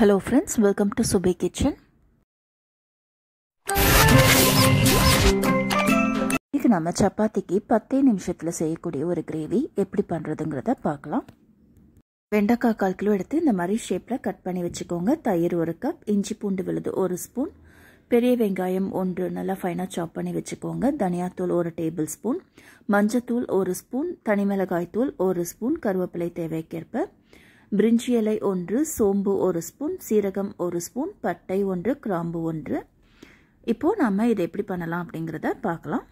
hello friends welcome to Subai kitchen இது நம்ம சப்பாத்திக்கு பத்தே நிமிஷத்தில் செய்யக்கூடிய ஒரு கிரேவி எப்படி பண்ணுறதுங்கிறத பார்க்கலாம் வெண்டைக்காய் கால் கிலோ எடுத்து இந்த மாதிரி ஷேப்பில் கட் பண்ணி வச்சுக்கோங்க தயிர் ஒரு கப் இஞ்சி பூண்டு விழுது ஒரு ஸ்பூன் பெரிய வெங்காயம் ஒன்று நல்லா ஃபைனாக சாப் பண்ணி வச்சுக்கோங்க தனியாத்தூள் ஒரு டேபிள் ஸ்பூன் மஞ்சத்தூள் ஒரு ஸ்பூன் தனிமிளகாய் தூள் ஒரு ஸ்பூன் கருவேப்பிலை தேவைக்கேற்ப பிரிஞ்சி இலை ஒன்று சோம்பு ஒரு ஸ்பூன் சீரகம் ஒரு ஸ்பூன் பட்டை ஒன்று கிராம்பு ஒன்று இப்போது நம்ம இதை எப்படி பண்ணலாம் அப்படிங்கிறத பார்க்கலாம்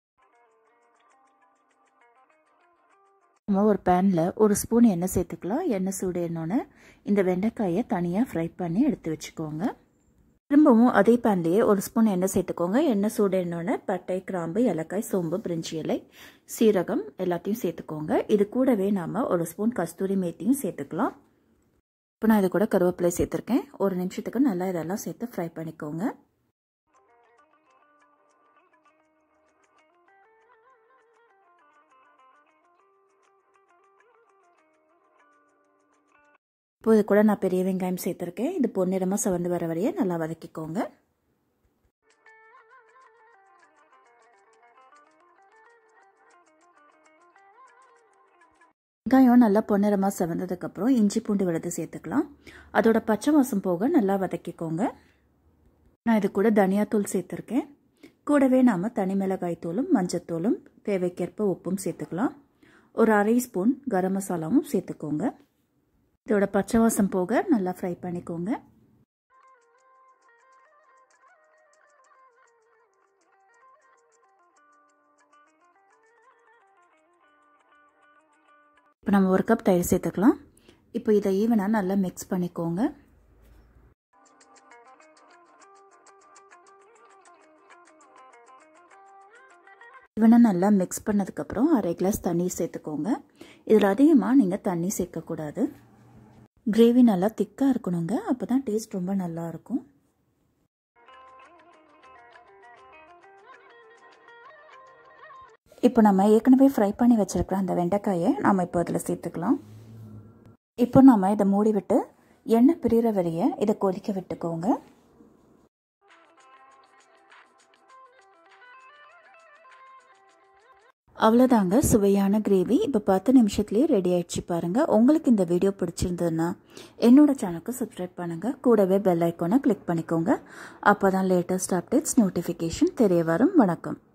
நம்ம ஒரு பேனில் ஒரு ஸ்பூன் எண்ணெய் சேர்த்துக்கலாம் எண்ணெய் சூடு எண்ணோன்னு இந்த வெண்டைக்காயை தனியாக ஃப்ரை பண்ணி எடுத்து வச்சுக்கோங்க திரும்பவும் அதே பேன்லேயே ஒரு ஸ்பூன் எண்ணெய் சேர்த்துக்கோங்க எண்ணெய் சூடு எண்ணோன்னு பட்டை கிராம்பு ஏலக்காய் சோம்பு பிரிஞ்சி இலை சீரகம் எல்லாத்தையும் சேர்த்துக்கோங்க இது கூடவே நாம் ஒரு ஸ்பூன் கஸ்தூரி மேத்தியும் சேர்த்துக்கலாம் இப்போ நான் இது கூட கருவேப்பிலை சேர்த்துருக்கேன் ஒரு நிமிஷத்துக்கு நல்லா இதெல்லாம் சேர்த்து ஃப்ரை பண்ணிக்கோங்க இப்போ இது கூட நான் பெரிய வெங்காயம் சேர்த்துருக்கேன் இது பொன்னிறமாக சவந்து வர வரையே நல்லா வதக்கிக்கோங்க வெங்காயம் நல்லா பொன்னிறமாக செவந்ததுக்கப்புறம் இஞ்சி பூண்டு விழுது சேர்த்துக்கலாம் அதோட பச்சை வாசம் போக நல்லா வதக்கிக்கோங்க நான் இது கூட தனியாத்தூள் சேர்த்துருக்கேன் கூடவே நாம் தனி மிளகாய் தூளும் மஞ்சத்தூளும் தேவைக்கேற்ப உப்பும் சேர்த்துக்கலாம் ஒரு அரை ஸ்பூன் கரம் மசாலாவும் சேர்த்துக்கோங்க இதோட பச்சை வாசம் போக நல்லா ஃப்ரை பண்ணிக்கோங்க இப்போ நம்ம ஒரு கப் தயிர் சேர்த்துக்கலாம் இப்போ இதை ஈவனாக நல்லா மிக்ஸ் பண்ணிக்கோங்க ஈவனாக நல்லா மிக்ஸ் பண்ணதுக்கப்புறம் அரை கிளாஸ் தண்ணி சேர்த்துக்கோங்க இதில் அதிகமாக நீங்கள் தண்ணி சேர்க்கக்கூடாது கிரேவி நல்லா திக்காக இருக்கணுங்க அப்போ தான் டேஸ்ட் ரொம்ப நல்லா இருக்கும் இப்போ நம்ம ஏற்கனவே ஃப்ரை பண்ணி வச்சுருக்கிற அந்த வெண்டைக்காயை நாம் இப்போ அதில் சேர்த்துக்கலாம் இப்போ நம்ம இதை மூடி விட்டு எண்ணெய் பிரிகிற வரைய இதை கொதிக்க விட்டுக்கோங்க அவ்வளோதாங்க சுவையான கிரேவி இப்போ பத்து நிமிஷத்துலேயே ரெடி ஆயிடுச்சு பாருங்கள் உங்களுக்கு இந்த வீடியோ பிடிச்சிருந்ததுன்னா என்னோட சேனலுக்கு சப்ஸ்கிரைப் பண்ணுங்கள் கூடவே பெல் ஐக்கானை கிளிக் பண்ணிக்கோங்க அப்போ தான் லேட்டஸ்ட் அப்டேட்ஸ் நோட்டிஃபிகேஷன் தெரிய வரும் வணக்கம்